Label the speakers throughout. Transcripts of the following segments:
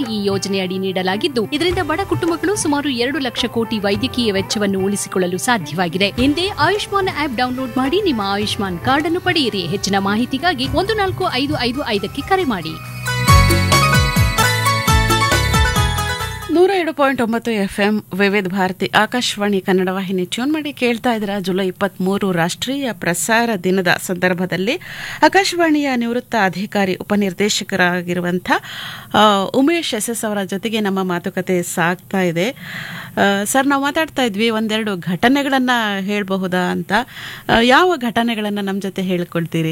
Speaker 1: ಈ ಯೋಜನೆಯಡಿ ನೀಡಲಾಗಿದ್ದು ಇದರಿಂದ ಬಡ ಕುಟುಂಬಗಳು ಸುಮಾರು ಎರಡು ಲಕ್ಷ ಕೋಟಿ ವೈದ್ಯಕೀಯ ವೆಚ್ಚವನ್ನು ಉಳಿಸಿಕೊಳ್ಳಲು ಸಾಧ್ಯವಾಗಿದೆ ಹಿಂದೆ ಆಯುಷ್ಮಾನ್ ಆಪ್ ಡೌನ್ಲೋಡ್ ಮಾಡಿ ನಿಮ್ಮ ಆಯುಷ್ಮಾನ್ ಕಾರ್ಡ್ ಅನ್ನು ಪಡೆಯಿರಿ ಹೆಚ್ಚಿನ ಮಾಹಿತಿಗಾಗಿ ಒಂದು ನಾಲ್ಕು ಐದು ಐದು ಐದಕ್ಕೆ ಕರೆ ಮಾಡಿ
Speaker 2: ನೂರ ಏಳು ಪಾಯಿಂಟ್ ಒಂಬತ್ತು ಎಫ್ ಎಂ ವಿವಿಧ ಭಾರತಿ ಆಕಾಶವಾಣಿ ಕನ್ನಡ ವಾಹಿನಿ ಟ್ಯೂನ್ ಮಾಡಿ ಕೇಳ್ತಾ ಇದ್ರ ಜುಲೈ ಇಪ್ಪತ್ಮೂರು ರಾಷ್ಟ್ರೀಯ ಪ್ರಸಾರ ದಿನದ ಸಂದರ್ಭದಲ್ಲಿ ಆಕಾಶವಾಣಿಯ ನಿವೃತ್ತ ಅಧಿಕಾರಿ ಉಪನಿರ್ದೇಶಕರಾಗಿರುವಂಥ ಆ, ಉಮೇಶ್ ಎಸ್ ಎಸ್ ಅವರ ಜೊತೆಗೆ ನಮ್ಮ ಮಾತುಕತೆ ಸಾಗ್ತಾ ಇದೆ ಆ, ಸರ್ ನಾವು ಮಾತಾಡ್ತಾ ಇದ್ವಿ ಒಂದೆರಡು ಘಟನೆಗಳನ್ನ ಹೇಳಬಹುದಾ ಅಂತ ಆ, ಯಾವ ಘಟನೆಗಳನ್ನ ನಮ್ಮ ಜೊತೆ ಹೇಳ್ಕೊಳ್ತೀರಿ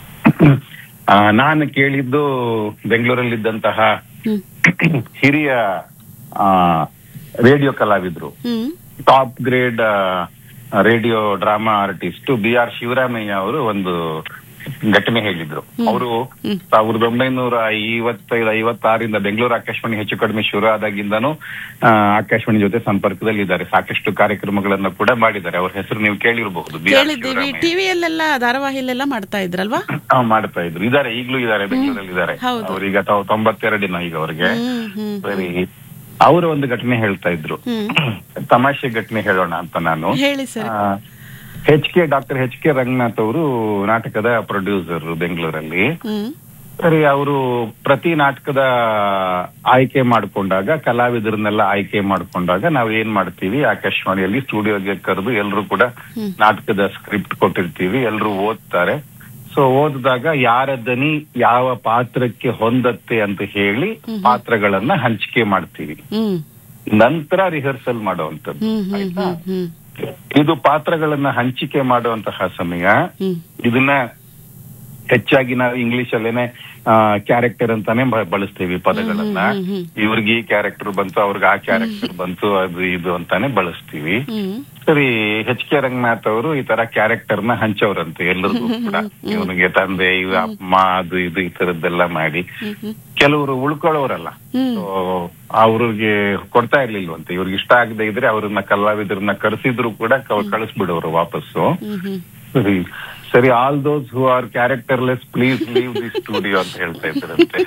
Speaker 3: ಆ, ನಾನು ಕೇಳಿದ್ದು ಬೆಂಗಳೂರಲ್ಲಿದ್ದಂತಹ
Speaker 2: ಹ್ಮ್
Speaker 3: ಹಿರಿಯ ಆ, ರೇಡಿಯೋ ಕಲಾವಿದ್ರು
Speaker 2: ಹ್ಮ್
Speaker 3: top grade radio drama artist B R Shivaramaiah ಅವರು ಒಂದು ಘಟನೆ ಹೇಳಿದ್ರು ಅವರು ಸಾವಿರದ ಒಂಬೈನೂರ ಐವತ್ತೈದು ಐವತ್ತಾರಿಂದ ಬೆಂಗಳೂರು ಆಕಾಶವಾಣಿ ಹೆಚ್ಚು ಕಡಿಮೆ ಶುರು ಆದಾಗಿಂದನೂ ಆ, ಆಕಾಶವಾಣಿ ಜೊತೆ ಸಂಪರ್ಕದಲ್ಲಿ ಇದ್ದಾರೆ ಸಾಕಷ್ಟು ಕಾರ್ಯಕ್ರಮಗಳನ್ನ ಕೂಡ ಮಾಡಿದ್ದಾರೆ ಅವ್ರ ಹೆಸರು ನೀವು ಕೇಳಿರಬಹುದು ಬಿ ಆರ್
Speaker 2: ಕೇಳಿದ್ದೀವಿ
Speaker 3: ಶಿವರಾಮಯ್ಯ
Speaker 2: ಟಿವಿಯಲ್ಲೆಲ್ಲ ಧಾರಾವಾಹಿಲೆಲ್ಲ ಮಾಡ್ತಾ ಇದ್ರಲ್ವಾ
Speaker 3: ಆ, ಮಾಡ್ತಾ ಇದ್ರು ಇದಾರೆ ಈಗ್ಲೂ ಇದಾರೆ ಬೆಂಗಳೂರಲ್ಲಿ ಇದಾರೆ
Speaker 2: ಹೌದು.
Speaker 3: ಅವ್ರೀಗ ತಾವು ತೊಂಬತ್ತೆರಡಿನ ಈಗ ಅವ್ರಿಗೆ
Speaker 2: ಹ್ಮ್ ಹ್ಮ್
Speaker 3: ಸರಿ ಅವರು ಒಂದು ಘಟನೆ ಹೇಳ್ತಾ ಇದ್ರು
Speaker 2: ಹ್ಮ್
Speaker 3: ತಮಾಷೆ ಘಟನೆ ಹೇಳೋಣ ಅಂತ ನಾನು
Speaker 2: ಹೇಳಿ sir
Speaker 3: H K doctor H K Ranganath ಅವರು ನಾಟಕದ ಪ್ರೊಡ್ಯೂಸರ್ ಬೆಂಗಳೂರಲ್ಲಿ
Speaker 2: ಹ್ಮ್
Speaker 3: ಸರಿ ಅವರು ಪ್ರತಿ ನಾಟಕದ ಆಯ್ಕೆ ಮಾಡ್ಕೊಂಡಾಗ ಕಲಾವಿದರನ್ನೆಲ್ಲ ಆಯ್ಕೆ ಮಾಡ್ಕೊಂಡಾಗ ನಾವು ಏನ್ ಮಾಡ್ತೀವಿ ಆಕಾಶವಾಣಿಯಲ್ಲಿ ಸ್ಟುಡಿಯೋಗೆ ಕರೆದು ಎಲ್ಲರೂ ಕೂಡ ನಾಟಕದ ಸ್ಕ್ರಿಪ್ಟ್ ಕೊಟ್ಟಿರ್ತೀವಿ ಎಲ್ಲರೂ ಓದ್ತಾರೆ ಸೊ ಓದಿದಾಗ ಯಾರ ದನಿ ಯಾವ ಪಾತ್ರಕ್ಕೆ ಹೊಂದತ್ತೆ ಅಂತ ಹೇಳಿ ಪಾತ್ರಗಳನ್ನ ಹಂಚಿಕೆ ಮಾಡ್ತೀವಿ
Speaker 2: ಹ್ಮ್
Speaker 3: ನಂತರ ರಿಹರ್ಸಲ್ ಮಾಡುವಂತದ್ದು
Speaker 2: ಹ್ಮ್ ಹ್ಮ್
Speaker 3: ಆಯ್ತಾ
Speaker 2: ಹ್ಮ್
Speaker 3: ಇದು ಪಾತ್ರಗಳನ್ನ ಹಂಚಿಕೆ ಮಾಡುವಂತಹ ಸಮಯ
Speaker 2: ಹ್ಮ್
Speaker 3: ಇದನ್ನ ಹೆಚ್ಚಾಗಿ ನಾವು ಇಂಗ್ಲಿಷ್ ಅಲ್ಲೇನೆ ಕ್ಯಾರೆಕ್ಟರ್ ಅಂತಾನೆ ಬ- ಬಳಸ್ತೀವಿ ಪದಗಳನ್ನ
Speaker 2: ಹ್ಮ್, ಹ್ಮ್,
Speaker 3: ಇವ್ರಿಗೆ ಈ ಕ್ಯಾರೆಕ್ಟರ್ ಬಂತು ಅವ್ರಿಗೆ ಆ ಕ್ಯಾರೆಕ್ಟರ್ ಬಂತು ಅದು ಇದು ಅಂತಾನೆ ಬಳಸ್ತೀವಿ
Speaker 2: ಹ್ಮ್
Speaker 3: ಸರಿ ಎಚ್ ಕೆ ರಂಗನಾಥ್ ಅವರು ಈ ತರ ಕ್ಯಾರೆಕ್ಟರ್ ನ ಹಂಚವ್ರಂತೆ ಎಲ್ಲರಿಗೂ ಕೂಡ ಇವನಿಗೆ ತಂದೆ ಇವ ಅಮ್ಮ ಅದು ಇದು ಈ ತರದ್ದೆಲ್ಲ ಮಾಡಿ ಕೆಲವರು ಉಳ್ಕೊಳ್ಳೋರಲ್ಲ
Speaker 2: ಹ್ಮ್.
Speaker 3: So, ಅವ್ರಿಗೆ ಕೊಡ್ತಾ ಇರ್ಲಿಲ್ವಂತೆ ಇವ್ರಿಗೆ ಇಷ್ಟ ಆಗದೆ ಇದ್ರೆ ಅವ್ರನ್ನ ಕಲಾವಿದರನ್ನ ಕರೆಸಿದ್ರು ಕೂಡ ಕ- ಕಳಿಸ್ಬಿಡೋರು ವಾಪಸ್ಸು
Speaker 2: ಹ್ಮ್ ಹ್ಮ್
Speaker 3: ಸರಿ ಸರಿ all those who are characterless please leave the studio ಅಂತ ಹೇಳ್ತಾ ಇದ್ರಂತೆ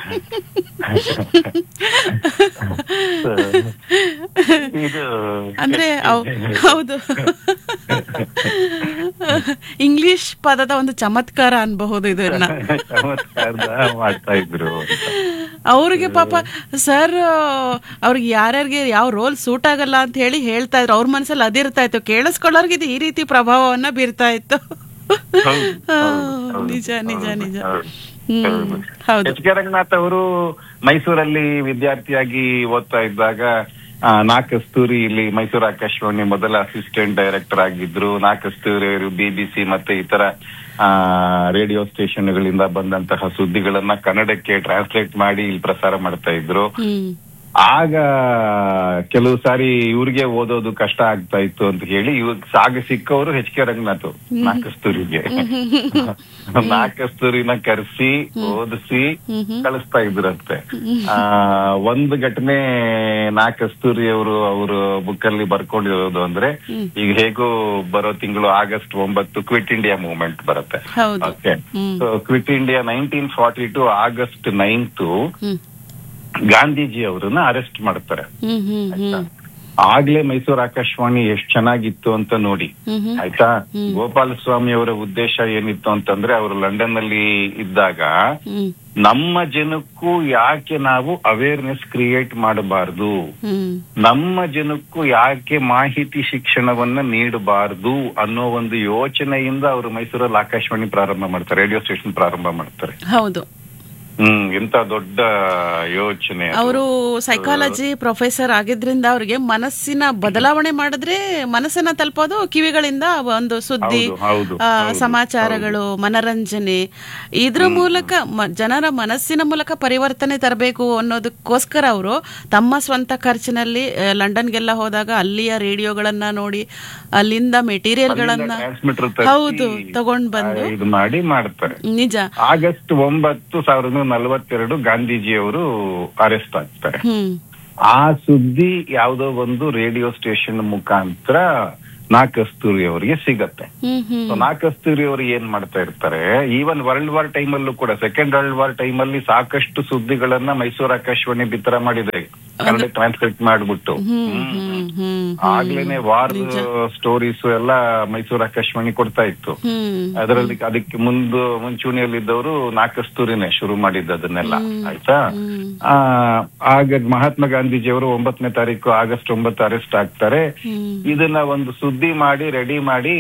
Speaker 3: ಇದು
Speaker 2: ಅಂದ್ರೆ ಅವ್- ಹೌದು ಇಂಗ್ಲಿಷ್ ಪದದ ಒಂದು ಚಮತ್ಕಾರ ಅನ್ಬಹುದು ಇದನ್ನ
Speaker 3: ಚಮತ್ಕಾರದ ಮಾಡ್ತಾ ಇದ್ರು ಅಂತ.
Speaker 2: ಅವ್ರಿಗೆ ಪಾಪ ಸರ್ ಅವ್ರಿಗೆ ಯಾರ್ಯಾರಿಗೆ ಯಾವ ರೋಲ್ ಸೂಟ್ ಆಗಲ್ಲ ಅಂತ ಹೇಳಿ ಹೇಳ್ತಾ ಇದ್ರು ಅವ್ರ ಮನಸ್ಸಲ್ಲಿ ಅದಿರ್ತಾ ಇತ್ತು ಕೇಳಿಸ್ಕೊಳ್ಳೋರ್ಗೆ ಇದು ಈ ರೀತಿ ಪ್ರಭಾವವನ್ನ ಬೀರ್ತಾ ಇತ್ತು
Speaker 3: ಹೌದು,
Speaker 2: ಆ,
Speaker 3: ಹೌದು, ಹೌದು,
Speaker 2: ನಿಜ ನಿಜ
Speaker 3: ಹೌದು,
Speaker 2: ನಿಜ
Speaker 3: ಹೌದು.
Speaker 2: ಹ್ಮ್ ಹೌದು
Speaker 3: ಎಚ್ ಕೆ ರಂಗನಾಥ್ ಅವರು ಮೈಸೂರಲ್ಲಿ ವಿದ್ಯಾರ್ಥಿಯಾಗಿ ಓದ್ತಾ ಇದ್ದಾಗ ಆ, ನಾ ಕಸ್ತೂರಿ ಇಲ್ಲಿ ಮೈಸೂರು ಆಕಾಶವಾಣಿ ಮೊದಲ ಅಸಿಸ್ಟೆಂಟ್ ಡೈರೆಕ್ಟರ್ ಆಗಿದ್ರು ನಾ ಕಸ್ತೂರಿ ಅವರು ಬಿಬಿಸಿ ಮತ್ತೆ ಇತರ ರೇಡಿಯೋ ಸ್ಟೇಷನ್ಗಳಿಂದ ಬಂದಂತಹ ಸುದ್ದಿಗಳನ್ನ ಕನ್ನಡಕ್ಕೆ ಟ್ರಾನ್ಸ್ಲೇಟ್ ಮಾಡಿ ಇಲ್ಲಿ ಪ್ರಸಾರ ಮಾಡ್ತಾ ಇದ್ರು
Speaker 2: ಹ್ಮ್
Speaker 3: ಆಗ ಕೆಲವು ಸಾರಿ ಇವ್ರಿಗೆ ಓದೋದು ಕಷ್ಟ ಆಗ್ತಾ ಇತ್ತು ಅಂತ ಹೇಳಿ ಇವಾಗ ಆಗ ಸಿಕ್ಕವರು ಎಚ್ ಕೆ ರಂಗನಾಥ್ ನಾಕಸ್ತೂರಿಗೆ ನಾಕಸ್ತೂರಿನ ಕರೆಸಿ ಓದಿಸಿ ಕಳಿಸ್ತಾ ಇದ್ರಂತೆ ಆ ಒಂದು ಘಟನೆ ನಾಕಸ್ತೂರಿ ಅವರು ಅವರು ಬುಕ್ ಅಲ್ಲಿ ಬರ್ಕೊಂಡಿರೋದು ಅಂದ್ರೆ ಈಗ ಹೇಗೂ ಬರೋ ತಿಂಗಳು ಆಗಸ್ಟ್ ಒಂಬತ್ತು ಕ್ವಿಟ್ ಇಂಡಿಯಾ ಮೂವ್ಮೆಂಟ್ ಬರುತ್ತೆ
Speaker 2: ಹೌದು
Speaker 3: okay
Speaker 2: hmm.
Speaker 3: Quit India nineteen forty two August ninth
Speaker 2: hmm
Speaker 3: Gandhiji ಅವರನ್ನ ಅರೆಸ್ಟ್ ಮಾಡ್ತಾರೆ
Speaker 2: ಹ್ಮ್ ಹ್ಮ್ ಹ್ಮ್
Speaker 3: ಆಗ್ಲೇ ಮೈಸೂರು ಆಕಾಶವಾಣಿ ಎಷ್ಟ್ ಚೆನ್ನಾಗಿತ್ತು ಅಂತ ನೋಡಿ
Speaker 2: ಹ್ಮ್ ಹ್ಮ್
Speaker 3: ಆಯ್ತಾ ಗೋಪಾಲ ಸ್ವಾಮಿ ಅವರ ಉದ್ದೇಶ ಏನಿತ್ತು ಅಂತಂದ್ರೆ ಅವರು ಲಂಡನ್ ನಲ್ಲಿ ಇದ್ದಾಗ
Speaker 2: ಹ್ಮ್
Speaker 3: ನಮ್ಮ ಜನಕ್ಕೂ ಯಾಕೆ ನಾವು ಅವೇರ್ನೆಸ್ ಕ್ರಿಯೇಟ್ ಮಾಡಬಾರ್ದು
Speaker 2: ಹ್ಮ್
Speaker 3: ನಮ್ಮ ಜನಕ್ಕೂ ಯಾಕೆ ಮಾಹಿತಿ ಶಿಕ್ಷಣವನ್ನ ನೀಡಬಾರ್ದು ಅನ್ನೋ ಒಂದು ಯೋಚನೆಯಿಂದ ಅವರು ಮೈಸೂರಲ್ಲಿ ಆಕಾಶವಾಣಿ ಪ್ರಾರಂಭ ಮಾಡ್ತಾರೆ ರೇಡಿಯೋ ಸ್ಟೇಷನ್ ಪ್ರಾರಂಭ ಮಾಡ್ತಾರೆ
Speaker 2: ಹೌದು
Speaker 3: ಹ್ಮ್ ಎಂತ ದೊಡ್ಡ ಯೋಚನೆ ಅದು.
Speaker 2: ಅವರು ಸೈಕಾಲಜಿ ಪ್ರೊಫೆಸರ್ ಆಗಿದ್ರಿಂದ ಅವ್ರಿಗೆ ಮನಸ್ಸಿನ ಬದಲಾವಣೆ ಮಾಡಿದ್ರೆ ಮನಸ್ಸನ್ನ ತಲುಪೋದು ಕಿವಿಗಳಿಂದ ಒಂದು ಸುದ್ದಿ
Speaker 3: ಹೌದು, ಹೌದು,
Speaker 2: ಆ,
Speaker 3: ಹೌದು,
Speaker 2: ಸಮಾಚಾರಗಳು ಮನರಂಜನೆ ಇದ್ರ ಮೂಲಕ ಮ- ಜನರ ಮನಸ್ಸಿನ ಮೂಲಕ ಪರಿವರ್ತನೆ ತರಬೇಕು ಅನ್ನೋದಕ್ಕೋಸ್ಕರ ಅವರು ತಮ್ಮ ಸ್ವಂತ ಖರ್ಚಿನಲ್ಲಿ ಆ, ಲಂಡನ್ಗೆಲ್ಲ ಹೋದಾಗ ಅಲ್ಲಿಯ ರೇಡಿಯೋಗಳನ್ನ ನೋಡಿ ಅಲ್ಲಿಂದ ಮೆಟೀರಿಯಲ್ಗಳನ್ನ
Speaker 3: ಟ್ರಾನ್ಸ್ಮಿಟರ್ ತರಿಸಿ,
Speaker 2: ಹೌದು ತಗೊಂಡ್ ಬಂದು
Speaker 3: ಆ, ಇದು ಮಾಡಿ ಮಾಡ್ತಾರೆ
Speaker 2: ನಿಜ
Speaker 3: ಆಗಸ್ಟ್ ಒಂಬತ್ತು ಸಾವಿರದ ಒಂಬೈನೂರ ನಲವತ್ತೆರಡು ಗಾಂಧೀಜಿಯವರು ಅರೆಸ್ಟ್ ಆಗ್ತಾರೆ
Speaker 2: ಹ್ಮ್
Speaker 3: ಆ ಸುದ್ದಿ ಯಾವುದೋ ಒಂದು ರೇಡಿಯೋ ಸ್ಟೇಷನ್ ಮುಖಾಂತರ ನಾ ಕಸ್ತೂರಿ ಅವರಿಗೆ ಸಿಗತ್ತೆ
Speaker 2: ಹ್ಮ್ ಹ್ಮ್
Speaker 3: ಸೊ ನಾ ಕಸ್ತೂರಿ ಅವರು ಏನ್ ಮಾಡ್ತಾ ಇರ್ತಾರೆ ಈವನ್ ವರ್ಲ್ಡ್ ವಾರ್ ಟೈಮ್ ಅಲ್ಲೂ ಕೂಡ ಸೆಕೆಂಡ್ ವರ್ಲ್ಡ್ ವಾರ್ ಟೈಮ್ ಅಲ್ಲಿ ಸಾಕಷ್ಟು ಸುದ್ದಿಗಳನ್ನ ಮೈಸೂರು ಆಕಾಶವಾಣಿ ಬಿತ್ತರ ಮಾಡಿದೆ ಕನ್ನಡ ಟ್ರಾನ್ಸ್ಲೇಟ್ ಮಾಡ್ಬಿಟ್ಟು
Speaker 2: ಹ್ಮ್
Speaker 3: ಹ್ಮ್.
Speaker 2: ಹ್ಮ್ ಹ್ಮ್
Speaker 3: ಆಗ್ಲೇನೆ ವಾರ್ ಸ್ಟೋರೀಸ್ ಎಲ್ಲ ಮೈಸೂರು ಆಕಾಶವಾಣಿ ಕೊಡ್ತಾ ಇತ್ತು
Speaker 2: ಹ್ಮ್
Speaker 3: ಅದರಲ್ಲಿ ಅದಕ್ಕೆ ಮುಂದು ಮುಂಚೂಣಿಯಲ್ಲಿದ್ದವರು ನಾಕಸ್ತೂರಿನೇ ಶುರು ಮಾಡಿದ್ದು ಅದನ್ನೆಲ್ಲ ಆಯ್ತಾ
Speaker 2: ಹ್ಮ್.
Speaker 3: ಆ ಆಗ ಮಹಾತ್ಮ ಗಾಂಧೀಜಿಯವರು ಒಂಬತ್ತನೇ ತಾರೀಕು ಆಗಸ್ಟ್ ಒಂಬತ್ತು ಅರೆಸ್ಟ್ ಆಗ್ತಾರೆ
Speaker 2: ಹ್ಮ್
Speaker 3: ಇದನ್ನ ಒಂದು ಸುದ್ದಿ ಮಾಡಿ ರೆಡಿ ಮಾಡಿ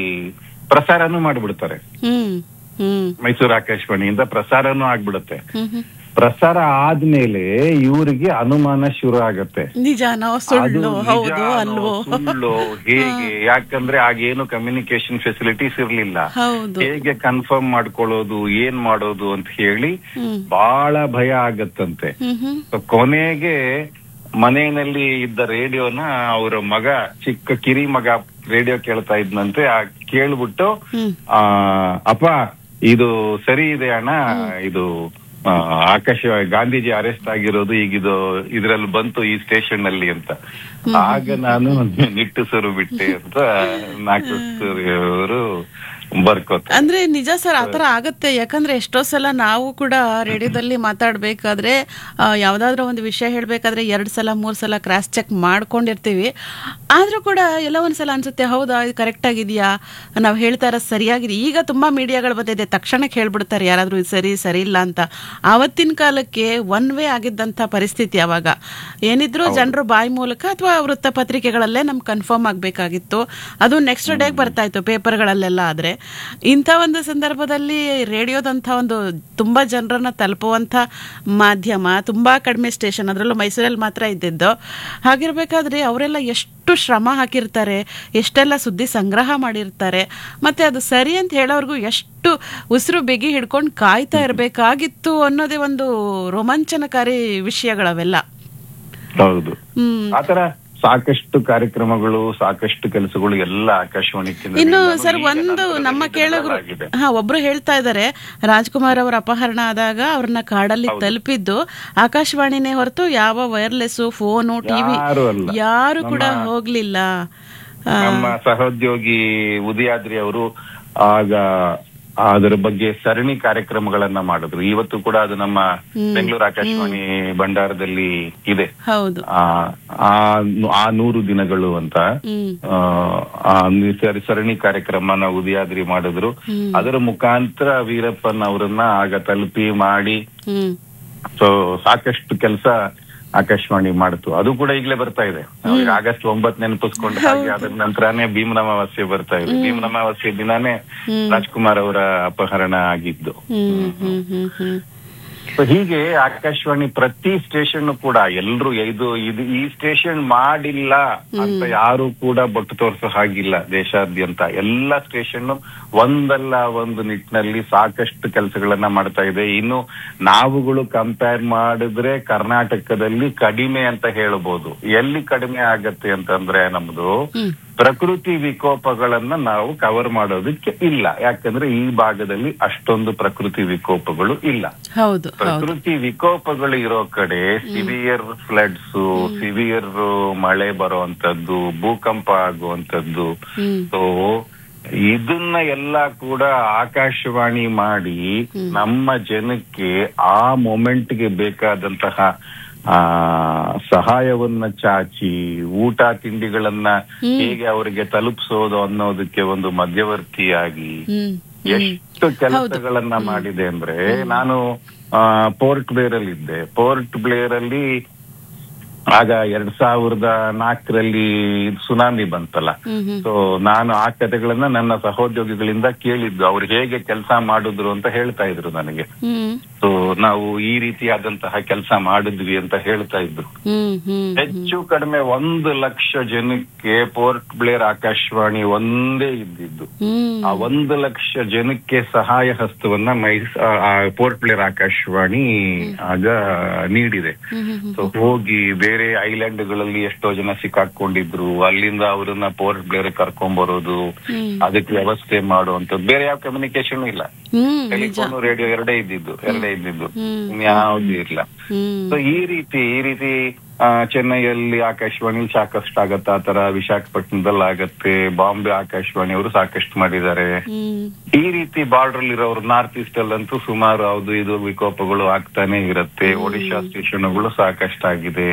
Speaker 3: ಪ್ರಸಾರನೂ ಮಾಡ್ಬಿಡ್ತಾರೆ
Speaker 2: ಹ್ಮ್ ಹ್ಮ್
Speaker 3: ಮೈಸೂರು ಆಕಾಶವಾಣಿಯಿಂದ ಪ್ರಸಾರನೂ ಆಗ್ಬಿಡುತ್ತೆ
Speaker 2: ಹ್ಮ್ ಹ್ಮ್
Speaker 3: ಪ್ರಸಾರ ಆದ್ಮೇಲೆ ಇವರಿಗೆ ಅನುಮಾನ ಶುರು ಆಗತ್ತೆ
Speaker 2: ನಿಜಾನೋ
Speaker 3: ಅದು
Speaker 2: ಸುಳ್ಳು ಹೌದು
Speaker 3: ನಿಜಾನೋ,
Speaker 2: ಅಲ್ವೋ
Speaker 3: ಸುಳ್ಳು ಹೇಗೆ ಯಾಕಂದ್ರೆ ಆಗೇನು ಕಮ್ಯುನಿಕೇಶನ್ ಫೆಸಿಲಿಟೀಸ್ ಇರ್ಲಿಲ್ಲ
Speaker 2: ಹೌದು
Speaker 3: ಹೇಗೆ ಕನ್ಫರ್ಮ್ ಮಾಡ್ಕೊಳ್ಳೋದು ಏನ್ ಮಾಡೋದು ಅಂತ ಹೇಳಿ
Speaker 2: ಹ್ಮ್
Speaker 3: ಬಹಳ ಭಯ ಆಗತ್ತಂತೆ
Speaker 2: ಹ್ಮ್ ಹ್ಮ್
Speaker 3: So, ಕೊನೆಗೆ ಮನೆಯಲ್ಲಿ ಇದ್ದ ರೇಡಿಯೋನ ಅವರ ಮಗ ಚಿಕ್ಕ ಕಿರಿ ಮಗ ರೇಡಿಯೋ ಕೇಳ್ತಾ ಇದ್ನಂತೆ ಆ ಕೇಳ್ಬಿಟ್ಟು
Speaker 2: ಹ್ಮ್
Speaker 3: ಆ ಅಪ್ಪ ಇದು ಸರಿ ಇದೆ ಅಣ್ಣ ಇದು ಆ, ಆಕಾಶ ಗಾಂಧೀಜಿ ಅರೆಸ್ಟ್ ಆಗಿರೋದು ಈಗ ಇದು ಇದ್ರಲ್ಲಿ ಬಂತು ಈ ಸ್ಟೇಷನ್ ಅಲ್ಲಿ ಅಂತ ಆಗ ನಾನು ನಿಟ್ಟುಸಿರು ಬಿಟ್ಟೆ ಅಂತ ನಾಲ್ಕು ಅವರು ಬರ್ಕೋತಾರೆ
Speaker 2: ಅಂದ್ರೆ ನಿಜ ಸರ್ ಆತರ ಆಗತ್ತೆ ಯಾಕಂದ್ರೆ ಎಷ್ಟೋ ಸಲ ನಾವು ಕೂಡ ರೇಡಿಯೋದಲ್ಲಿ ಮಾತಾಡ್ಬೇಕಾದ್ರೆ ಆ, ಯಾವ್ದಾದ್ರು ಒಂದು ವಿಷಯ ಹೇಳ್ಬೇಕಾದ್ರೆ ಎರಡ್ ಸಲ ಮೂರ್ ಸಲ ಕ್ರಾಸ್ ಚೆಕ್ ಮಾಡ್ಕೊಂಡಿರ್ತೀವಿ ಆದ್ರೂ ಕೂಡ ಎಲ್ಲ ಒಂದ್ಸಲ ಅನ್ಸುತ್ತೆ ಹೌದಾ ಇದು ಕರೆಕ್ಟ್ ಆಗಿದ್ಯಾ ನಾವು ಹೇಳ್ತಾ ಇರೋದು ಸರಿಯಾಗಿದೆ ಈಗ ತುಂಬಾ ಮೀಡಿಯಾಗಳು ಬಂದಿದೆ ತಕ್ಷಣಕ್ಕೆ ಹೇಳ್ಬಿಡ್ತಾರೆ ಯಾರಾದ್ರೂ ಇದು ಸರಿ ಸರಿ ಇಲ್ಲ ಅಂತ ಆವತ್ತಿನ ಕಾಲಕ್ಕೆ ಒನ್ ವೇ ಆಗಿದ್ದಂತ ಪರಿಸ್ಥಿತಿ ಅವಾಗ ಏನಿದ್ರು ಜನರು ಬಾಯಿ ಮೂಲಕ ಅಥವಾ ವೃತ್ತಪತ್ರಿಕೆಗಳಲ್ಲೇ ನಮ್ಗೆ ಕನ್ಫರ್ಮ್ ಆಗ್ಬೇಕಾಗಿತ್ತು ಅದು ನೆಕ್ಸ್ಟ್ ಡೇಗೆ ಬರ್ತಾ ಇತ್ತು ಪೇಪರ್ಗಳಲ್ಲೆಲ್ಲ ಆದ್ರೆ ಇಂಥ ಒಂದು ಸಂದರ್ಭದಲ್ಲಿ ರೇಡಿಯೋದಂಥ ಒಂದು ತುಂಬಾ ಜನರನ್ನ ತಲುಪುವಂಥ ಮಾಧ್ಯಮ ತುಂಬಾ ಕಡಿಮೆ ಸ್ಟೇಷನ್ ಅದರಲ್ಲೂ ಮೈಸೂರಲ್ಲಿ ಮಾತ್ರ ಇದ್ದಿದ್ದು ಹಾಗಿರ್ಬೇಕಾದ್ರೆ ಅವರೆಲ್ಲ ಎಷ್ಟು ಶ್ರಮ ಹಾಕಿರ್ತಾರೆ ಎಷ್ಟೆಲ್ಲ ಸುದ್ದಿ ಸಂಗ್ರಹ ಮಾಡಿರ್ತಾರೆ ಮತ್ತೆ ಅದು ಸರಿ ಅಂತ ಹೇಳೋರ್ಗು ಎಷ್ಟು ಉಸಿರು ಬಿಗಿ ಹಿಡ್ಕೊಂಡು ಕಾಯ್ತಾ ಇರಬೇಕಾಗಿತ್ತು ಅನ್ನೋದೇ ಒಂದು ರೋಮಾಂಚನಕಾರಿ ವಿಷಯಗಳವೆಲ್ಲ
Speaker 3: ಹೌದು
Speaker 2: ಹ್ಮ್
Speaker 3: ಆತರ ಸಾಕಷ್ಟು ಕಾರ್ಯಕ್ರಮಗಳು ಸಾಕಷ್ಟು ಕೆಲಸಗಳು ಎಲ್ಲ ಆಕಾಶವಾಣಿ ಕೇಂದ್ರದಿಂದ
Speaker 2: ಇನ್ನು
Speaker 3: ನಾನು
Speaker 2: ಸರ್
Speaker 3: ಈಗ
Speaker 2: ಒಂದು
Speaker 3: ನಂತರದಲ್ಲಿ
Speaker 2: ನಮ್ಮ ಕೇಳಗರು
Speaker 3: ಆಗಿದೆ.
Speaker 2: ಹಾ ಒಬ್ರು ಹೇಳ್ತಾ ಇದ್ದಾರೆ ರಾಜ್ಕುಮಾರ್ ಅವರ ಅಪಹರಣ ಆದಾಗ ಅವ್ರನ್ನ ಕಾಡಲ್ಲಿ ತಲುಪಿದ್ದು ಆಕಾಶವಾಣಿನೇ ಹೊರತು ಯಾವ ವೈರ್ಲೆಸ್ ಫೋನು ಟಿವಿ
Speaker 3: ಯಾರು ಅಲ್ಲ.
Speaker 2: ಯಾರು ಕೂಡ ಹೋಗ್ಲಿಲ್ಲ ಆ,
Speaker 3: ನಮ್ಮ ಸಹೋದ್ಯೋಗಿ ಉದಯಾದ್ರಿ ಅವರು ಆಗ ಅದರ ಬಗ್ಗೆ ಸರಣಿ ಕಾರ್ಯಕ್ರಮಗಳನ್ನ ಮಾಡಿದ್ರು ಇವತ್ತು ಕೂಡ ಅದು ನಮ್ಮ ಬೆಂಗಳೂರು ಆಕಾಶವಾಣಿ ಭಂಡಾರದಲ್ಲಿ ಇದೆ
Speaker 2: ಹೌದು
Speaker 3: ಆ ಆ- ಆ ನೂರು ದಿನಗಳು ಅಂತ
Speaker 2: ಹ್ಮ್
Speaker 3: ಆ, ಆ ಸರಿ- ಸರಣಿ ಕಾರ್ಯಕ್ರಮನ ಉದಯಾದ್ರಿ ಮಾಡಿದ್ರು ಅದರ ಮುಖಾಂತರ ವೀರಪ್ಪನ್ ಅವರನ್ನ ಆಗ ತಲುಪಿ ಮಾಡಿ
Speaker 2: ಹ್ಮ್
Speaker 3: ಸೊ ಸಾಕಷ್ಟು ಕೆಲಸ ಆಕಾಶವಾಣಿ ಮಾಡ್ತು ಅದು ಕೂಡ ಈಗಲೇ ಬರ್ತಾ ಇದೆ ನಾವೀಗ ಆಗಸ್ಟ್ ಒಂಬತ್ ನೆನಪಿಸ್ಕೊಂಡ ಹಾಗೆ ಅದ್ರ ನಂತರನೇ ಭೀಮನಮಾವಾಸ್ಯೆ ಬರ್ತಾ ಇದೆ ಭೀಮನಮಾವಾಸ್ಯೆ ದಿನಾನೇ ರಾಜ್ಕುಮಾರ್ ಅವರ ಅಪಹರಣ ಆಗಿದ್ದು
Speaker 2: ಹ್ಮ್ ಹ್ಮ್ ಹ್ಮ್ ಹ್ಮ್
Speaker 3: ಸೊ ಹೀಗೆ ಆಕಾಶವಾಣಿ ಪ್ರತಿ ಸ್ಟೇಷನ್ ಕೂಡ ಎಲ್ರು ಇದು ಇದು ಈ ಸ್ಟೇಷನ್ ಮಾಡಿಲ್ಲ ಅಂತ ಯಾರು ಕೂಡ ಬೊಟ್ಟು ತೋರಿಸೋ ಹಾಗಿಲ್ಲ ದೇಶಾದ್ಯಂತ ಎಲ್ಲ ಸ್ಟೇಷನ್ ಒಂದಲ್ಲ ಒಂದು ನಿಟ್ಟಿನಲ್ಲಿ ಸಾಕಷ್ಟು ಕೆಲಸಗಳನ್ನ ಮಾಡ್ತಾ ಇದೆ ಇನ್ನು ನಾವುಗಳು ಕಂಪೇರ್ ಮಾಡಿದ್ರೆ ಕರ್ನಾಟಕದಲ್ಲಿ ಕಡಿಮೆ ಅಂತ ಹೇಳ್ಬೋದು ಎಲ್ಲಿ ಕಡಿಮೆ ಆಗತ್ತೆ ಅಂತಂದ್ರೆ ನಮ್ದು ಪ್ರಕೃತಿ ವಿಕೋಪಗಳನ್ನ ನಾವು ಕವರ್ ಮಾಡೋದಕ್ಕೆ ಇಲ್ಲ ಯಾಕಂದ್ರೆ ಈ ಭಾಗದಲ್ಲಿ ಅಷ್ಟೊಂದು ಪ್ರಕೃತಿ ವಿಕೋಪಗಳು ಇಲ್ಲ
Speaker 2: ಹೌದು ಹೌದು
Speaker 3: ಪ್ರಕೃತಿ ವಿಕೋಪಗಳು ಇರೋ ಕಡೆ ಸಿವಿಯರ್ ಫ್ಲಡ್ಸ್ ಸಿವಿಯರ್ ಮಳೆ ಬರುವಂತದ್ದು ಭೂಕಂಪ ಆಗುವಂತದ್ದು
Speaker 2: ಹ್ಮ್
Speaker 3: ಸೊ ಇದನ್ನ ಎಲ್ಲ ಕೂಡ ಆಕಾಶವಾಣಿ ಮಾಡಿ ನಮ್ಮ ಜನಕ್ಕೆ ಆ ಮೊಮೆಂಟ್ಗೆ ಬೇಕಾದಂತಹ ಆ ಸಹಾಯವನ್ನ ಚಾಚಿ ಊಟ ತಿಂಡಿಗಳನ್ನ ಹೇಗೆ ಅವರಿಗೆ ತಲುಪಿಸೋದು ಅನ್ನೋದಕ್ಕೆ ಒಂದು ಮಧ್ಯವರ್ತಿಯಾಗಿ
Speaker 2: ಹ್ಮ್
Speaker 3: ಎಷ್ಟು ಕೆಲಸಗಳನ್ನ ಮಾಡಿದೆ ಅಂದ್ರೆ ನಾನು ಪೋರ್ಟ್ ಬ್ಲೇರ್ ಅಲ್ಲಿ ಇದ್ದೆ ಪೋರ್ಟ್ ಬ್ಲೇರ್ ಅಲ್ಲಿ ಆಗ ಎರಡ್ ಸಾವಿರದ ನಾಲ್ಕರಲ್ಲಿ ಸುನಾಮಿ ಬಂತಲ್ಲ
Speaker 2: ಹ್ಮ್ ಹ್ಮ್
Speaker 3: ಸೊ ನಾನು ಆ ಕಥೆಗಳನ್ನ ನನ್ನ ಸಹೋದ್ಯೋಗಿಗಳಿಂದ ಕೇಳಿದ್ದು ಅವ್ರು ಹೇಗೆ ಕೆಲಸ ಮಾಡಿದ್ರು ಅಂತ ಹೇಳ್ತಾ ಇದ್ರು ನನಗೆ
Speaker 2: ಹ್ಮ್
Speaker 3: ಸೊ ನಾವು ಈ ರೀತಿಯಾದಂತಹ ಕೆಲಸ ಮಾಡಿದ್ವಿ ಅಂತ ಹೇಳ್ತಾ ಇದ್ರು
Speaker 2: ಹ್ಮ್ ಹ್ಮ್
Speaker 3: ಹೆಚ್ಚು ಕಡಿಮೆ ಒಂದು ಲಕ್ಷ ಜನಕ್ಕೆ ಪೋರ್ಟ್ ಬ್ಲೇರ್ ಆಕಾಶವಾಣಿ ಒಂದೇ ಇದ್ದಿದ್ದು
Speaker 2: ಹ್ಮ್
Speaker 3: ಆ ಒಂದು ಲಕ್ಷ ಜನಕ್ಕೆ ಸಹಾಯ ಹಸ್ತವನ್ನ ಮೈಸ್ ಆ, ಆ ಪೋರ್ಟ್ ಬ್ಲೇರ್ ಆಕಾಶವಾಣಿ ಆಗ ನೀಡಿದೆ ಸೊ ಹೋಗಿ ಬೇರೆ ಐಲ್ಯಾಂಡ್ಗಳಲ್ಲಿ ಎಷ್ಟೋ ಜನ ಸಿಕ್ಕಾಕೊಂಡಿದ್ರು ಅಲ್ಲಿಂದ ಅವ್ರನ್ನ ಪೋರ್ಟ್ ಬ್ಲೇರ್ ಕರ್ಕೊಂಡ್ ಬರೋದು ಅದಕ್ಕೆ ವ್ಯವಸ್ಥೆ ಮಾಡುವಂತದ್ದು ಬೇರೆ ಯಾವ ಕಮ್ಯುನಿಕೇಶನ್ ಇಲ್ಲ
Speaker 2: ಹ್ಮ್ ನಿಜ
Speaker 3: ಟೆಲಿಫೋನ್ ರೇಡಿಯೋ ಎರಡೇ ಇದ್ದಿದ್ದು ಎರಡೇ ಇದ್ದಿದ್ದು
Speaker 2: ಹ್ಮ್
Speaker 3: ಇನ್ಯಾವ್ದು ಇಲ್ಲ
Speaker 2: ಹ್ಮ್
Speaker 3: ಸೊ ಈ ರೀತಿ ಈ ರೀತಿ ಆ, ಚೆನ್ನೈಯಲ್ಲಿ ಆಕಾಶವಾಣಿ ಸಾಕಷ್ಟು ಆಗತ್ತೆ ಆ ತರ ವಿಶಾಖಪಟ್ಟಣದಲ್ಲಿ ಆಗತ್ತೆ ಬಾಂಬೆ ಆಕಾಶವಾಣಿಯವರು ಸಾಕಷ್ಟು ಮಾಡಿದ್ದಾರೆ
Speaker 2: ಹ್ಮ್
Speaker 3: ಈ ರೀತಿ ಬಾರ್ಡರ್ ಇರೋರು ನಾರ್ತ್ ಈಸ್ಟ್ ಅಲ್ಲಂತೂ ಸುಮಾರು ಅದು ಇದು ವಿಕೋಪಗಳು ಆಗ್ತಾನೆ ಇರುತ್ತೆ ಒಡಿಶಾ ಸ್ಟೇಷನ್ಗಳು ಸಾಕಷ್ಟಾಗಿದೆ